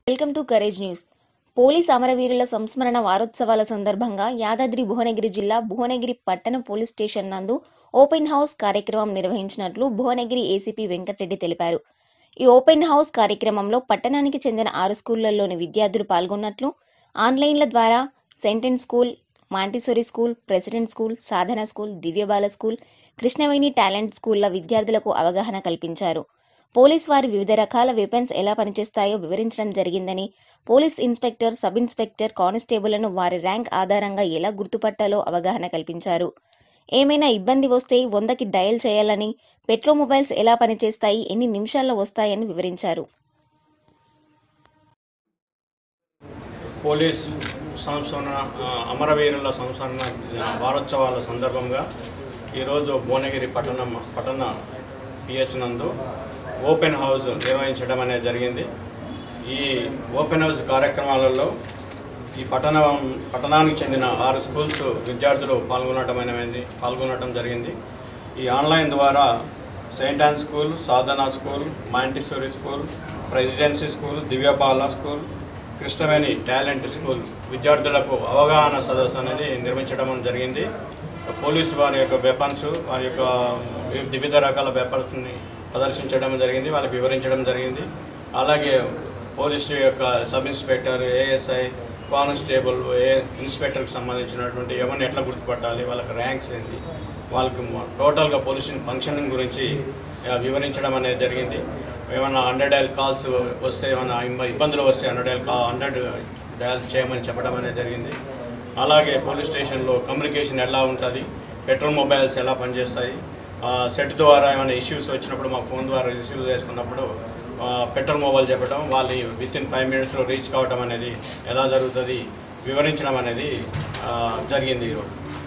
welcome to courage news police అమరవీరుల సంస్మరణ వారోత్సవాల సందర్భంగా యాదాద్రి భువనగిరి జిల్లా భువనగిరి పట్టణ పోలీస్ స్టేషన్ నందు ఓపెన్ హౌస్ కార్యక్రమం నిర్వహించినట్లు భువనగిరి ఏసీపీ వెంకటరెడ్డి తెలిపారు ఈ ఓపెన్ హౌస్ కార్యక్రమంలో పట్టణానికి చెందిన ఆరు స్కూళ్లలోని విద్యార్థులు పాల్గొన్నట్లు ఆన్లైన్ల ద్వారా saint Ann school Montessori school president school Sadhana school Divyabala school Krishnaveni talent స్కూళ్ల విద్యార్థులకు అవగాహన కల్పించారు పోలీస్ వారి వివిధ రకాల వెపన్స్ ఎలా పనిచేస్తాయో వివరించడం జరిగిందని పోలీస్ ఇన్స్పెక్టర్ సబ్ ఇన్స్పెక్టర్ కానిస్టేబుల్లను వారి ర్యాంక్ ఆధారంగా ఎలా గుర్తుపట్టాలో అవగాహన కల్పించారు ఏమైనా ఇబ్బంది వస్తే వందకి డయల్ చేయాలని పెట్రో మొబైల్స్ ఎలా పనిచేస్తాయి ఎన్ని నిమిషాల్లో వస్తాయని వివరించారు పోలీస్ సంస్మరణ ఆ, అమరవీరుల సంస్మరణ వారోత్సవాల సందర్భంగా ఈరోజు భువనగిరి పట్టణం పట్టణ పిఎస్ నందు ఓపెన్ హౌస్ నిర్వహించడం అనేది జరిగింది ఈ ఓపెన్ హౌస్ కార్యక్రమాలలో ఈ పట్టణ పట్టణానికి చెందిన ఆరు స్కూల్స్ విద్యార్థులు పాల్గొనడం అనేది పాల్గొనడం జరిగింది ఈ ఆన్లైన్ ద్వారా saint Ann school Sadhana school Montessori school presidency school Divyapala school Krishnaveni talent school విద్యార్థులకు అవగాహన సదస్సు అనేది నిర్మించడం జరిగింది పోలీసు వారి యొక్క వెపన్స్ వారి యొక్క వివిధ రకాల వెపన్స్ని ప్రదర్శించడం జరిగింది వాళ్ళకి వివరించడం జరిగింది అలాగే పోలీసు యొక్క సబ్ ఇన్స్పెక్టర్ ఏఎస్ఐ కానిస్టేబుల్ ఏ ఇన్స్పెక్టర్కి సంబంధించినటువంటి ఎవరిని ఎట్లా గుర్తుపట్టాలి వాళ్ళకి ర్యాంక్స్ ఏంటి వాళ్ళకి మొ- టోటల్గా పోలీసింగ్ ఫంక్షనింగ్ గురించి ఆ, వివరించడం అనేది జరిగింది ఏమైనా హండ్రెడ్ డయల్ కాల్స్ వస్తే ఏమైనా ఇబ్బ- ఇబ్బందులు వస్తే హండ్రెడ్ డయల్ కా హండ్రెడ్ డయల్ చేయమని చెప్పడం అనేది జరిగింది అలాగే పోలీస్ స్టేషన్లో కమ్యూనికేషన్ ఎలా ఉంటుంది పెట్రోల్ మొబైల్స్ ఎలా పనిచేస్తాయి ఆ, సెట్ ద్వారా ఏమైనా ఇష్యూస్ వచ్చినప్పుడు మా ఫోన్ ద్వారా రిసీవ్ చేసుకున్నప్పుడు ఆ, పెట్రోల్ మొబైల్ చెప్పడం వాళ్ళు విత్ ఇన్ ఫైవ్ మినిట్స్లో రీచ్ కావడం అనేది ఎలా జరుగుతుంది వివరించడం అనేది ఆ, జరిగింది ఈరోజు